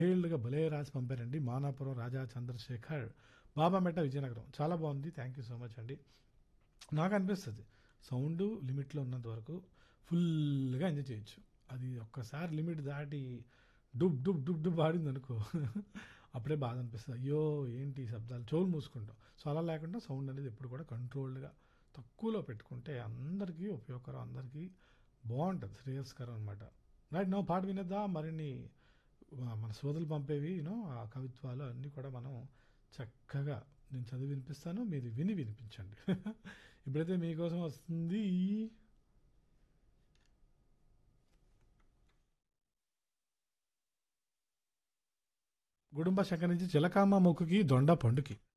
డీటెయిల్డ్‌గా భలే రాసి పంపారండి. మానాపురం రాజా చంద్రశేఖర్, బాబామెట్ట విజయనగరం. చాలా బావుంది. థ్యాంక్ యూ సో మచ్ అండి. నాకనిపిస్తది. సౌండు లిమిట్‌లో ఉన్నంత వరకు ఫుల్‌గా ఎంజాయ్ చేయొచ్చు. అది ఒక్కసారి లిమిట్ దాటి డుబ్ డుబ్ డుబ్ డుబ్ ఆడిందనుకో అప్పుడే బాధ అనిపిస్తది. అయ్యో! ఏంటి ఈ శబ్దాలు చెవులు మూసుకుంటాం. సో, అలా లేకుండా సౌండ్ అనేది ఎప్పుడు కూడా కంట్రోల్డ్‌గా తక్కువలో పెట్టుకుంటే అందరికీ ఉపయోగకరం. అందరికీ బావుంటది. శ్రేయస్కరం అనమాట. రైట్ నౌ పాట వినేద్దాం. మరిన్ని ఆహ్, మన సోదరులు పంపేవి యూ నో ఆ కవిత్వాలు అన్నీ కూడా మనం చక్కగా నేను చదివి వినిపిస్తాను. మీరు విని వినిపించండి. ఇప్పుడైతే మీకోసం వస్తుంది గుడుంబ శంకర్ నుంచి చిలకామ మొక్కుకి దొండ పండుకి.